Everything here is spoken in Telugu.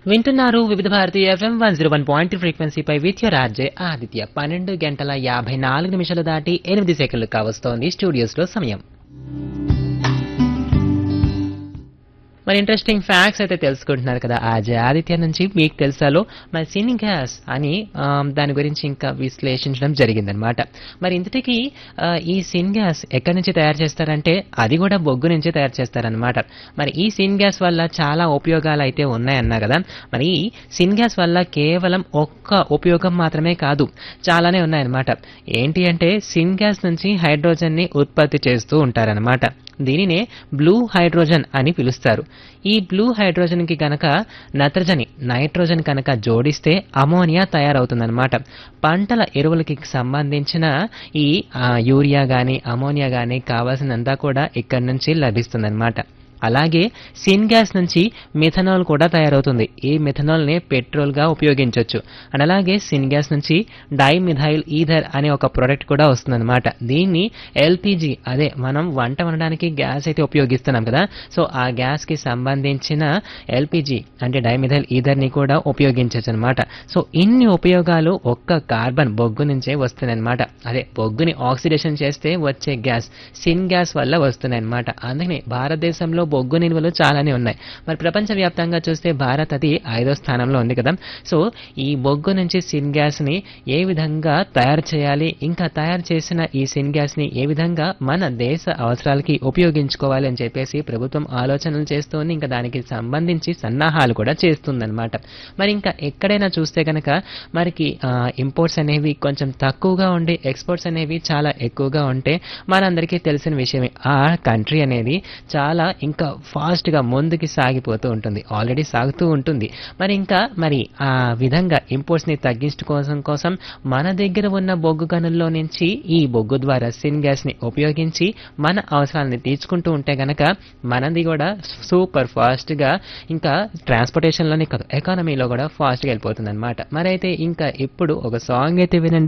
వింటున్నారు Vividh Bharati FM one zero one point ఫ్రీక్వెన్సీపై విత్ యువర్ ఆర్జే ఆదిత్య పన్నెండు గంటల యాభై నాలుగు నిమిషాలు దాటి ఎనిమిది సెకండ్లు కావస్తోంది స్టూడియోస్ లో సమయం మరి ఇంట్రెస్టింగ్ ఫ్యాక్ట్స్ అయితే తెలుసుకుంటున్నారు కదా అజయ్ ఆదిత్య నుంచి మీకు తెలుసాలో మరి సిన్ గ్యాస్ అని ఆ, దాని గురించి ఇంకా విశ్లేషించడం జరిగిందనమాట మరి ఇంతటికీ ఆ, ఈ సిన్ గ్యాస్ ఎక్కడి నుంచి తయారు చేస్తారంటే అది కూడా బొగ్గు నుంచి తయారు చేస్తారనమాట మరి ఈ సిన్ గ్యాస్ వల్ల చాలా ఉపయోగాలు అయితే ఉన్నాయన్నా కదా మరి ఈ సిన్ గ్యాస్ వల్ల కేవలం ఒక్క ఉపయోగం మాత్రమే కాదు చాలానే ఉన్నాయన్నమాట ఏంటి అంటే సిన్ గ్యాస్ నుంచి హైడ్రోజన్ ని ఉత్పత్తి చేస్తూ ఉంటారనమాట దీనినే బ్లూ హైడ్రోజన్ అని పిలుస్తారు ఈ బ్లూ హైడ్రోజన్ కి గనక నత్రజని నైట్రోజన్ కనుక జోడిస్తే అమోనియా తయారవుతుందన్నమాట పంటల ఎరువులకి సంబంధించిన ఈ ఆ, యూరియా గాని అమోనియా గాని కావాల్సినంతా కూడా ఇక్కడి నుంచి లభిస్తుందన్నమాట అలాగే సిన్ గ్యాస్ నుంచి మిథనాల్ కూడా తయారవుతుంది ఈ మిథనాల్ ని పెట్రోల్ గా ఉపయోగించవచ్చు అండ్ అలాగే సిన్ గ్యాస్ నుంచి డైమిథైల్ ఈథర్ అనే ఒక ప్రోడక్ట్ కూడా వస్తుందన్నమాట దీన్ని ఎల్పిజి అదే మనం వంట వండడానికి గ్యాస్ అయితే ఉపయోగిస్తున్నాం కదా సో ఆ గ్యాస్ కి సంబంధించిన ఎల్పిజి అంటే డైమిథైల్ ఈథర్ ని కూడా ఉపయోగించవచ్చు అనమాట సో ఇన్ని ఉపయోగాలు ఒక్క కార్బన్ బొగ్గు నుంచే వస్తున్నాయన్నమాట అదే బొగ్గుని ఆక్సిడేషన్ చేస్తే వచ్చే గ్యాస్ సిన్ గ్యాస్ వల్ల వస్తున్నాయి అనమాట అందుకని భారతదేశంలో బొగ్గు నిల్వలు చాలానే ఉన్నాయి మరి ప్రపంచవ్యాప్తంగా చూస్తే భారత్ అది ఐదో స్థానంలో ఉంది కదా సో ఈ బొగ్గు నుంచి సిన్ గ్యాస్ ని ఏ విధంగా తయారు చేయాలి ఇంకా తయారు చేసిన ఈ సిన్ గ్యాస్ ని ఏ విధంగా మన దేశ అవసరాలకి ఉపయోగించుకోవాలి అని చెప్పేసి ప్రభుత్వం ఆలోచనలు చేస్తోంది ఇంకా దానికి సంబంధించి సన్నాహాలు కూడా చేస్తుందన్నమాట మరి ఇంకా ఎక్కడైనా చూస్తే కనుక మనకి ఇంపోర్ట్స్ అనేవి కొంచెం తక్కువగా ఉండి ఎక్స్పోర్ట్స్ అనేవి చాలా ఎక్కువగా ఉంటే మనందరికీ తెలిసిన విషయమే ఆ కంట్రీ అనేది చాలా ఇంకా ఫాస్ట్ గా ముందుకి సాగిపోతూ ఉంటుంది ఆల్రెడీ సాగుతూ ఉంటుంది మరి ఇంకా మరి ఆ విధంగా ఇంపోర్ట్స్ ని తగ్గించుకోవడం కోసం మన దగ్గర ఉన్న బొగ్గు గనుల్లో నుంచి ఈ బొగ్గు ద్వారా సిన్ గ్యాస్ ని ఉపయోగించి మన అవసరాలని తీర్చుకుంటూ ఉంటే గనక మనది కూడా సూపర్ ఫాస్ట్ గా ఇంకా ట్రాన్స్పోర్టేషన్ లోనే కాదు ఎకానమీలో కూడా ఫాస్ట్ గా వెళ్ళిపోతుంది అనమాట మరి అయితే ఇంకా ఇప్పుడు ఒక సాంగ్ అయితే వినండి